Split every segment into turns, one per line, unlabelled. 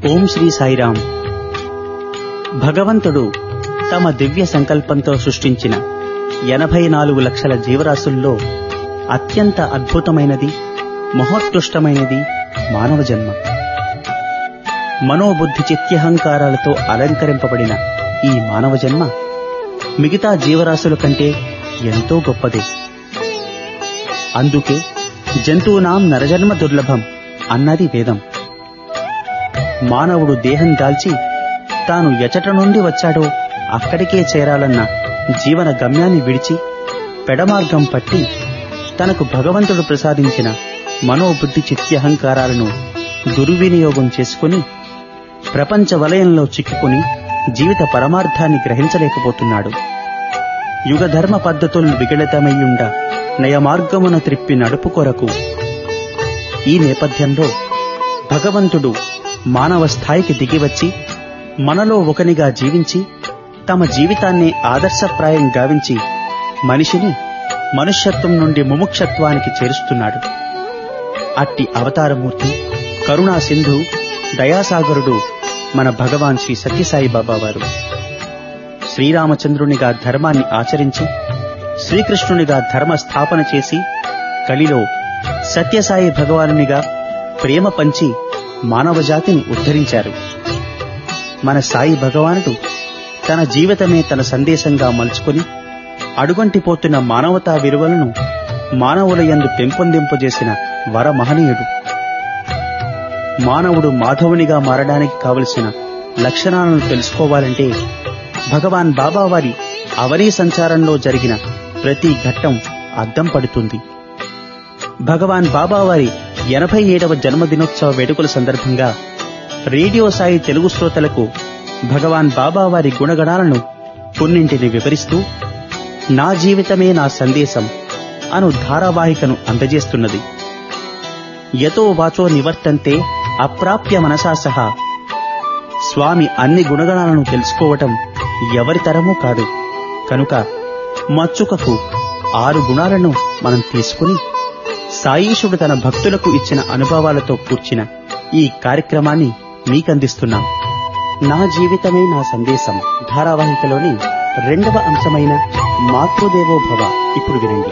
ఓం శ్రీ సాయిరాం భగవంతుడు తమ దివ్య సంకల్పంతో సృష్టించిన ఎనభై నాలుగు లక్షల జీవరాశుల్లో అత్యంత అద్భుతమైనది మహోత్కృష్టమైనది మానవ జన్మ మనోబుద్ధి చిత్యహంకారాలతో అలంకరింపబడిన ఈ మానవ జన్మ మిగతా జీవరాశుల కంటే ఎంతో గొప్పది అందుకే జంతువునాం నరజన్మ దుర్లభం అన్నది వేదం మానవుడు దేహం దాల్చి తాను ఎచట నుండి వచ్చాడో అక్కడికే చేరాలన్న జీవన గమ్యాన్ని విడిచి పెడమార్గం పట్టి తనకు భగవంతుడు ప్రసాదించిన మనోబుద్ధి చిత్యహంకారాలను దుర్వినియోగం చేసుకుని ప్రపంచ వలయంలో చిక్కుకుని జీవిత పరమార్థాన్ని గ్రహించలేకపోతున్నాడు యుగధర్మ పద్ధతులను విగళితమయ్యుండ నయమార్గమున త్రిప్పి నడుపు కొరకు ఈ నేపథ్యంలో భగవంతుడు మానవ స్థాయికి దిగివచ్చి మనలో ఒకనిగా జీవించి తమ జీవితాన్ని ఆదర్శప్రాయం గావించి మనిషిని మనుష్యత్వం నుండి ముముక్షత్వానికి చేరుస్తున్నాడు అట్టి అవతారమూర్తి కరుణా సింధు దయాసాగరుడు మన భగవాన్ శ్రీ సత్యసాయి బాబా వారు శ్రీరామచంద్రునిగా ధర్మాన్ని ఆచరించి శ్రీకృష్ణునిగా ధర్మ స్థాపన చేసి కలిలో సత్యసాయి భగవానునిగా ప్రేమ పంచి మానవజాతిని ఉద్ధరించారు మన సాయి భగవానుడు తన జీవితమే తన సందేశంగా మలుచుకొని అడుగంటిపోతున్న మానవతా విలువలను మానవుల యందు పెంపొందింపజేసిన వర మహనీయుడు మానవుడు మాధవునిగా మారడానికి కావలసిన లక్షణాలను తెలుసుకోవాలంటే భగవాన్ బాబా వారి అవనీ సంచారంలో జరిగిన ప్రతి ఘట్టం అద్దం పడుతుంది భగవాన్ బాబా వారి ఎనభై ఏడవ జన్మదినోత్సవ వేడుకల సందర్భంగా రేడియో సాయి తెలుగు శ్రోతలకు భగవాన్ బాబా వారి గుణగణాలను కొన్నింటిని వివరిస్తూ నా జీవితమే నా సందేశం అను ధారావాహికను అందజేస్తున్నది యతో వాచో నివర్తంతే అప్రాప్య మనసా సహా స్వామి అన్ని గుణగణాలను తెలుసుకోవటం ఎవరి తరమూ కాదు కనుక మచ్చుకకు ఆరు గుణాలను మనం తీసుకుని సాయీశుడు తన భక్తులకు ఇచ్చిన అనుభవాలతో కూర్చిన ఈ కార్యక్రమాన్ని మీకందిస్తున్నాం నా జీవితమే నా సందేశం ధారావాహికలోని రెండవ అంశమైన మాతృదేవో భవ ఇప్పుడు వినండి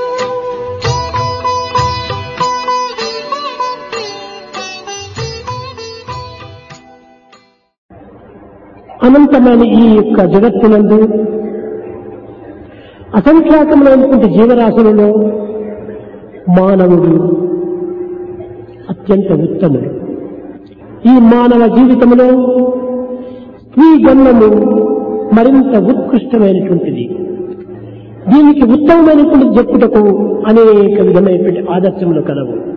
అనంతమైన ఈ యొక్క జగత్తునందు అసంఖ్యాకమైనటువంటి జీవరాశులలో మానవుడు అత్యంత ఉత్తముడు ఈ మానవ జీవితంలో స్త్రీ జన్మము మరింత ఉత్కృష్టమైనటువంటిది దీనికి ఉత్తమమైనటువంటి చెప్పుటకు అనేక విధమైనటువంటి ఆదర్శములు కలవు